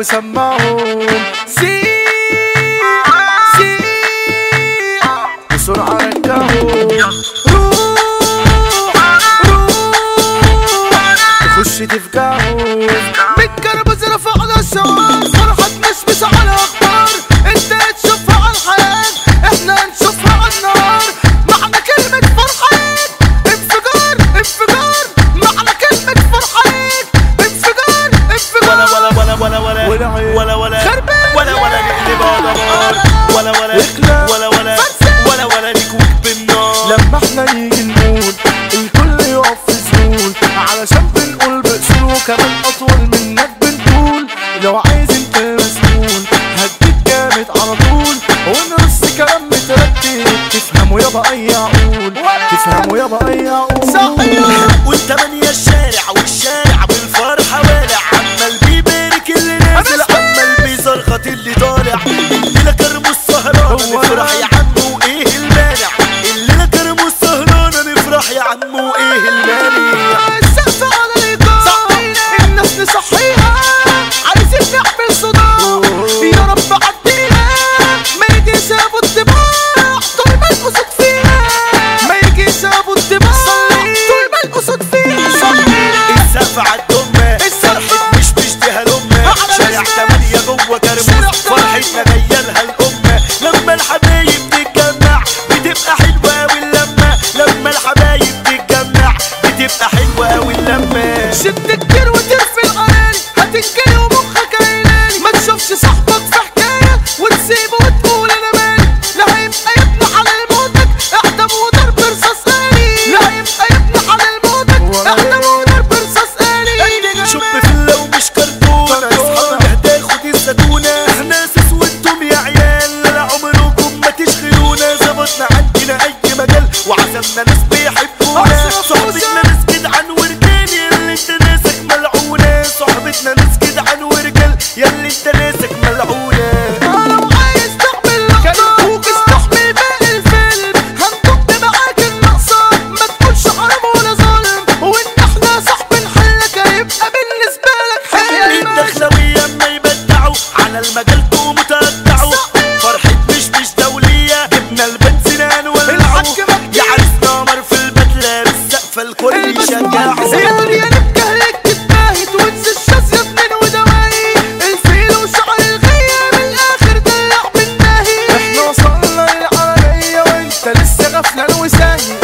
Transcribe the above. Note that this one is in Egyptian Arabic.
وسمعهم سيء سيء بسرعة رجعهم روح روح تخش تفجعهم بالكربز رفعنا الشعار فرحة مش على اخبار انت تشوفها على الحياة احنا نشوفها على النار معنى كلمة فرحان انفجار انفجار معنى كلمة فرحان انفجار ولا انفجار ولا ولا ولا ولا والعين ولا ولا خربان. ولا ولا نقلبها دمار ولا ولا اخلع. ولا ولا فرسان. ولا ولا نكوك بالنار لما احنا نيجي نقول الكل يقف في زول علشان بنقول بأصول وكمان أطول منك بنقول لو عايز انت مسؤول هديك جامد على طول ونص كلام مترتب تفهموا يابا أي عقول تفهموا يابا أي عقول صحيح والتمانية الشارع والشارع بالفرحة والع عمال بيبارك اللي نازل عمال بيزرغط اللي طالع الليلة كرمو السهرانة هو نفرح يا عم وايه المانع الليلة كرمو السهرانة نفرح يا عم وايه المانع السقف على الإيقاع الناس نصحيها عايزين نعمل صداع يا رب عديها ما يجيش ابو الطباع طول ما القصد فيها ما يجيش ابو الطباع طول ما القصد فيها السقف عالدمة فرحة مش بيشتيها الأمة على شارع الإسلام. تمانية جوه شارع كرموز فرحتنا تمانية. جاية لها الأمة لما الحبايب تتجمع بتبقى حلوة أوي اللمة لما الحبايب تتجمع بتبقى حلوة أوي اللمة شد كتير وترفي القراري هتنجلي ومخك عيناني ما تشوفش صاحبك في حكاية وتسيبه وتقول انا مالي لا هيبقى يبنى حلال موتك اعدم وضرب رصاص آلي لا هيبقى يبنى حلال موتك اعدم وضرب رصاص آلي شوف فيلا ومش كرتونة اصحابي هتاخد الزتونة احنا اساس وانتم يا عيال لا عمركم ما تشغلونا ظبطنا عندنا اي مجال وعزمنا ناس بيحبونا عزم صحبتنا ناس جدعان ورجال ياللي انت ناسك ملعونة صحبتنا ناس جدعان ورجال ياللي انت ناسك ملعونة لو عايز تعمل لقطة استحمل باقي الفيلم هنطب معاك النقصة ما تقولش حرام ولا ظالم وان احنا صاحب نحلك هيبقى بالنسبة لك حلم الدخلوية اما يبدعوا على المجال تقوموا تقطعوا فرحة مش مش دولية جبنا البنزينان ولعوا الحاج مجدي. يا عريسنا قمر في البدلة بالسقفة الكل يشجعوا يا دنيا نبكى هيك تتباهي تونس الشاذية اتنين ودواي الفيل وشعر الغية من الاخر ضيع بالناهي احنا وصلنا للعالمية وانت لسه غفلان وساهي